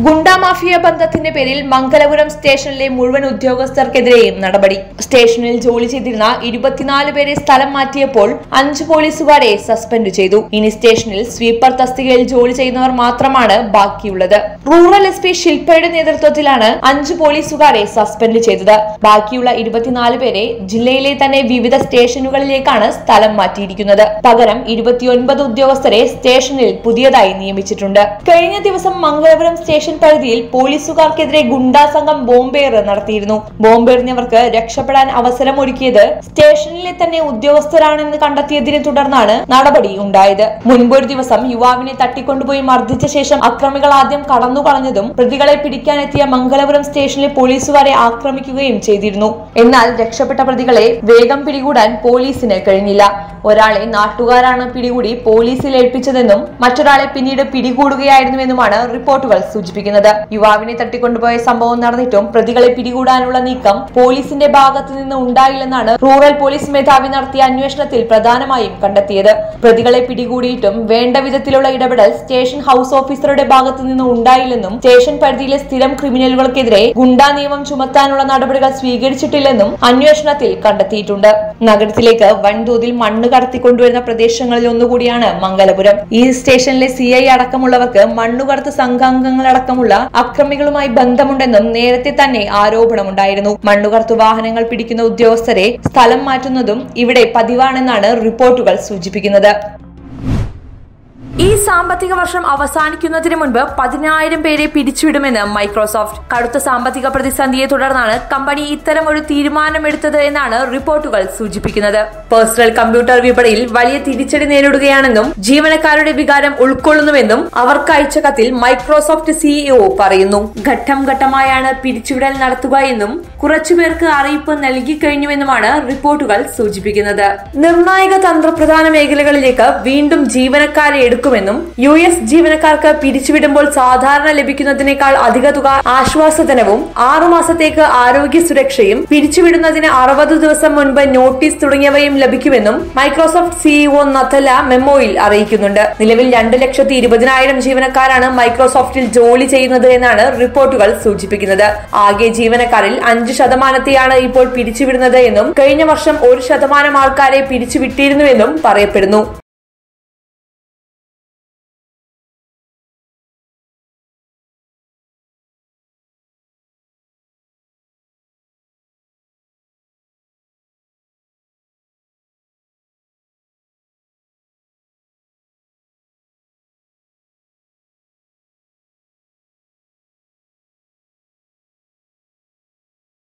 ഗുണ്ടാ mafia ബന്ധത്തിന്റെ പേരിൽ മംഗലപുരം സ്റ്റേഷനിലെ മുഴുവൻ ഉദ്യോഗസ്ഥർക്കെതിരെയും നടപടി സ്റ്റേഷനിൽ ജോലി ചെയ്തിരുന്ന ഇരുപത്തിനാല് പേരെ സ്ഥലം മാറ്റിയപ്പോൾ അഞ്ച് പോലീസുകാരെ സസ്പെൻഡ് ചെയ്തു ഇനി സ്റ്റേഷനിൽ സ്വീപ്പർ തസ്തികയിൽ ജോലി ചെയ്യുന്നവർ മാത്രമാണ് ബാക്കിയുള്ളത് റൂറൽ എസ് പി ശില്പയുടെ നേതൃത്വത്തിലാണ് അഞ്ച് പോലീസുകാരെ സസ്പെൻഡ് ചെയ്തത് ബാക്കിയുള്ള ഇരുപത്തിനാല് പേരെ ജില്ലയിലെ തന്നെ വിവിധ സ്റ്റേഷനുകളിലേക്കാണ് സ്ഥലം മാറ്റിയിരിക്കുന്നത് പകരം ഇരുപത്തിയൊൻപത് ഉദ്യോഗസ്ഥരെ സ്റ്റേഷനിൽ പുതിയതായി നിയമിച്ചിട്ടുണ്ട് കഴിഞ്ഞ ദിവസം മംഗലപുരം സ്റ്റേഷൻ പരിധിയിൽ പോലീസുകാർക്കെതിരെ ഗുണ്ടാ സംഘം ബോംബേർ നടത്തിയിരുന്നു ബോംബെറിഞ്ഞവർക്ക് രക്ഷപ്പെടാൻ അവസരമൊരുക്കിയത് സ്റ്റേഷനിലെ തന്നെ ഉദ്യോഗസ്ഥരാണെന്ന് കണ്ടെത്തിയതിനെ തുടർന്നാണ് നടപടി ഉണ്ടായത് മുൻപൊരു ദിവസം യുവാവിനെ തട്ടിക്കൊണ്ടുപോയി മർദ്ദിച്ച ശേഷം അക്രമികൾ ആദ്യം കടന്നു കളഞ്ഞതും പ്രതികളെ പിടിക്കാനെത്തിയ മംഗലപുരം സ്റ്റേഷനിലെ പോലീസുകാരെ ആക്രമിക്കുകയും ചെയ്തിരുന്നു എന്നാൽ രക്ഷപ്പെട്ട പ്രതികളെ വേഗം പിടികൂടാൻ പോലീസിന് കഴിഞ്ഞില്ല ഒരാളെ നാട്ടുകാരാണ് പിടികൂടി പോലീസിൽ ഏൽപ്പിച്ചതെന്നും മറ്റൊരാളെ പിന്നീട് പിടികൂടുകയായിരുന്നുവെന്നുമാണ് റിപ്പോർട്ടുകൾ സൂചിപ്പിക്കുന്നത് യുവാവിനെ തട്ടിക്കൊണ്ടുപോയ സംഭവം നടന്നിട്ടും പ്രതികളെ പിടികൂടാനുള്ള നീക്കം പോലീസിന്റെ ഭാഗത്തു നിന്ന് ഉണ്ടായില്ലെന്നാണ് റൂറൽ പോലീസ് മേധാവി നടത്തിയ അന്വേഷണത്തിൽ പ്രധാനമായും കണ്ടെത്തിയത് പ്രതികളെ പിടികൂടിയിട്ടും വേണ്ട വിധത്തിലുള്ള ഇടപെടൽ സ്റ്റേഷൻ ഹൌസ് ഓഫീസറുടെ ഭാഗത്തു നിന്ന് ഉണ്ടായില്ലെന്നും സ്റ്റേഷൻ പരിധിയിലെ സ്ഥിരം ക്രിമിനലുകൾക്കെതിരെ ഗുണ്ടാ നിയമം ചുമത്താനുള്ള നടപടികൾ സ്വീകരിച്ചിട്ടില്ലെന്നും അന്വേഷണത്തിൽ കണ്ടെത്തിയിട്ടുണ്ട് നഗരത്തിലേക്ക് വൻതോതിൽ മണ്ണ് കടത്തിക്കൊണ്ടുവരുന്ന പ്രദേശങ്ങളിൽ ഒന്നുകൂടിയാണ് മംഗലപുരം ഈ സ്റ്റേഷനിലെ സി ഐ അടക്കമുള്ളവർക്ക് മണ്ണുകടത്ത് സംഘാംഗങ്ങളടക്കമുള്ള അക്രമികളുമായി ബന്ധമുണ്ടെന്നും നേരത്തെ തന്നെ ആരോപണമുണ്ടായിരുന്നു മണ്ണുകടത്ത് വാഹനങ്ങൾ പിടിക്കുന്ന ഉദ്യോഗസ്ഥരെ സ്ഥലം മാറ്റുന്നതും ഇവിടെ പതിവാണെന്നാണ് റിപ്പോർട്ടുകൾ സൂചിപ്പിക്കുന്നത് ഈ സാമ്പത്തിക വർഷം അവസാനിക്കുന്നതിന് മുൻപ് പതിനായിരം പേരെ പിരിച്ചുവിടുമെന്ന് മൈക്രോസോഫ്റ്റ് കടുത്ത സാമ്പത്തിക പ്രതിസന്ധിയെ തുടർന്നാണ് കമ്പനി ഇത്തരം ഒരു തീരുമാനമെടുത്തത് എന്നാണ് റിപ്പോർട്ടുകൾ സൂചിപ്പിക്കുന്നത് പേഴ്സണൽ കമ്പ്യൂട്ടർ വിപണിയിൽ വലിയ തിരിച്ചടി നേരിടുകയാണെന്നും ജീവനക്കാരുടെ വികാരം ഉൾക്കൊള്ളുന്നുവെന്നും അവർക്ക് അയച്ച കത്തിൽ മൈക്രോസോഫ്റ്റ് സിഇഒ പറയുന്നു ഘട്ടം ഘട്ടമായാണ് പിരിച്ചുവിടൽ നടത്തുക എന്നും കുറച്ചുപേർക്ക് അറിയിപ്പ് നൽകിക്കഴിഞ്ഞുവെന്നുമാണ് റിപ്പോർട്ടുകൾ സൂചിപ്പിക്കുന്നത് നിർണായക തന്ത്രപ്രധാന മേഖലകളിലേക്ക് വീണ്ടും ജീവനക്കാരെ എടുക്കുമെന്നും യു എസ് ജീവനക്കാർക്ക് പിരിച്ചുവിടുമ്പോൾ സാധാരണ ലഭിക്കുന്നതിനേക്കാൾ അധിക തുക ആശ്വാസധനവും ആറുമാസത്തേക്ക് ആരോഗ്യ സുരക്ഷയും പിരിച്ചുവിടുന്നതിന് അറുപത് ദിവസം മുൻപ് നോട്ടീസ് തുടങ്ങിയവയും ലഭിക്കുമെന്നും മൈക്രോസോഫ്റ്റ് സിഇഒ നത്തല മെമ്മോയിൽ അറിയിക്കുന്നുണ്ട് നിലവിൽ രണ്ട് ലക്ഷത്തി ഇരുപതിനായിരം ജീവനക്കാരാണ് മൈക്രോസോഫ്റ്റിൽ ജോലി ചെയ്യുന്നത് എന്നാണ് റിപ്പോർട്ടുകൾ സൂചിപ്പിക്കുന്നത് ആകെ ജീവനക്കാരിൽ അഞ്ച് ശതമാനത്തെയാണ് ഇപ്പോൾ പിരിച്ചുവിടുന്നത് എന്നും കഴിഞ്ഞ വർഷം ഒരു ശതമാനം ആൾക്കാരെ പിരിച്ചുവിട്ടിരുന്നുവെന്നും പറയപ്പെടുന്നു